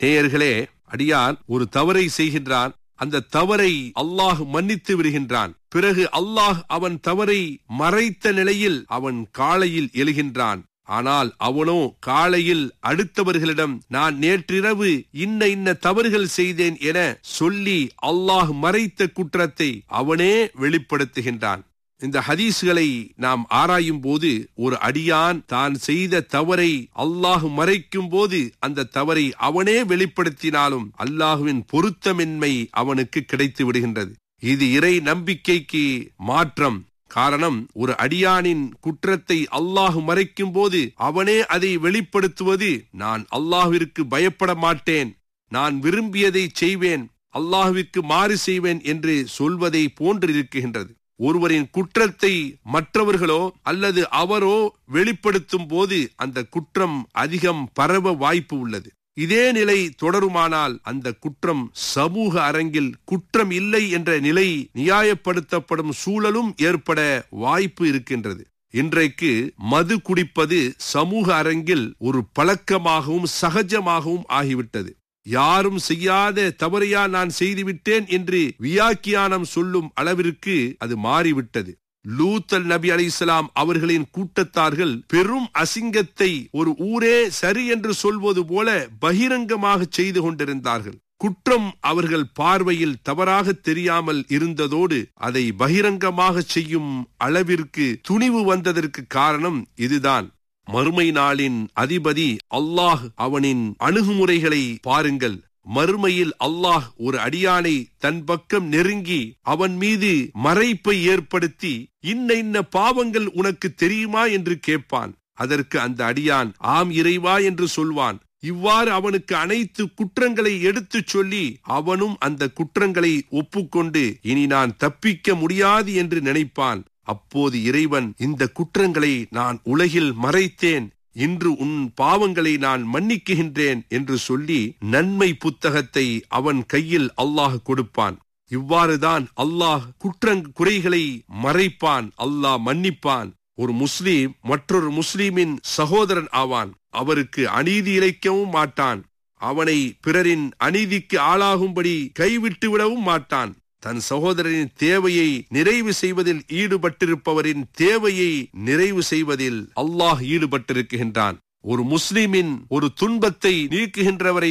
நேயர்களே அடியான் ஒரு தவறை செய்கின்றான் அந்த தவறை அல்லாஹ் மன்னித்து விடுகின்றான் பிறகு அல்லாஹ் அவன் தவறை மறைத்த நிலையில் அவன் காலையில் எழுகின்றான் ஆனால் அவனோ காலையில் அடுத்தவர்களிடம் நான் நேற்றிரவு இன்ன இன்ன தவறுகள் செய்தேன் என சொல்லி அல்லாஹ் மறைத்த குற்றத்தை அவனே வெளிப்படுத்துகின்றான் இந்த ஹதீஸ்களை நாம் ஆராயும் போது ஒரு அடியான் தான் செய்த தவறை அல்லாஹ் மறைக்கும் போது அந்த தவறை அவனே வெளிப்படுத்தினாலும் அல்லாஹுவின் பொருத்தமின்மை அவனுக்கு கிடைத்து விடுகின்றது இது இறை நம்பிக்கைக்கு மாற்றம் காரணம் ஒரு அடியானின் குற்றத்தை அல்லாஹ் மறைக்கும் போது அவனே அதை வெளிப்படுத்துவது நான் அல்லாஹ்விற்கு பயப்பட மாட்டேன் நான் விரும்பியதை செய்வேன் அல்லாஹ்விற்கு மாறு செய்வேன் என்று சொல்வதை போன்றிருக்கின்றது ஒருவரின் குற்றத்தை மற்றவர்களோ அல்லது அவரோ வெளிப்படுத்தும் போது அந்த குற்றம் அதிகம் பரவ வாய்ப்பு உள்ளது இதே நிலை தொடருமானால் அந்த குற்றம் சமூக அரங்கில் குற்றம் இல்லை என்ற நிலை நியாயப்படுத்தப்படும் சூழலும் ஏற்பட வாய்ப்பு இருக்கின்றது இன்றைக்கு மது குடிப்பது சமூக அரங்கில் ஒரு பழக்கமாகவும் சகஜமாகவும் ஆகிவிட்டது யாரும் செய்யாத தவறையா நான் செய்துவிட்டேன் என்று வியாக்கியானம் சொல்லும் அளவிற்கு அது மாறிவிட்டது லூத்தல் நபி அலிஸ்லாம் அவர்களின் கூட்டத்தார்கள் பெரும் அசிங்கத்தை ஒரு ஊரே சரி என்று சொல்வது போல பகிரங்கமாக செய்து கொண்டிருந்தார்கள் குற்றம் அவர்கள் பார்வையில் தவறாக தெரியாமல் இருந்ததோடு அதை பகிரங்கமாக செய்யும் அளவிற்கு துணிவு வந்ததற்கு காரணம் இதுதான் மறுமை நாளின் அதிபதி அல்லாஹ் அவனின் அணுகுமுறைகளை பாருங்கள் மறுமையில் அல்லாஹ் ஒரு அடியானை தன் பக்கம் நெருங்கி அவன் மீது மறைப்பை ஏற்படுத்தி இன்ன இன்ன பாவங்கள் உனக்கு தெரியுமா என்று கேட்பான் அதற்கு அந்த அடியான் ஆம் இறைவா என்று சொல்வான் இவ்வாறு அவனுக்கு அனைத்து குற்றங்களை எடுத்துச் சொல்லி அவனும் அந்த குற்றங்களை ஒப்புக்கொண்டு இனி நான் தப்பிக்க முடியாது என்று நினைப்பான் அப்போது இறைவன் இந்த குற்றங்களை நான் உலகில் மறைத்தேன் இன்று உன் பாவங்களை நான் மன்னிக்குகின்றேன் என்று சொல்லி நன்மை புத்தகத்தை அவன் கையில் அல்லாஹ் கொடுப்பான் இவ்வாறுதான் அல்லாஹ் குற்றங் குறைகளை மறைப்பான் அல்லாஹ் மன்னிப்பான் ஒரு முஸ்லீம் மற்றொரு முஸ்லீமின் சகோதரன் ஆவான் அவருக்கு அநீதி இழைக்கவும் மாட்டான் அவனை பிறரின் அநீதிக்கு ஆளாகும்படி கைவிட்டு விடவும் மாட்டான் தன் சகோதரனின் தேவையை நிறைவு செய்வதில் ஈடுபட்டிருப்பவரின் தேவையை நிறைவு செய்வதில் அல்லாஹ் ஈடுபட்டிருக்கின்றான் ஒரு முஸ்லிமின் ஒரு துன்பத்தை நீக்குகின்றவரை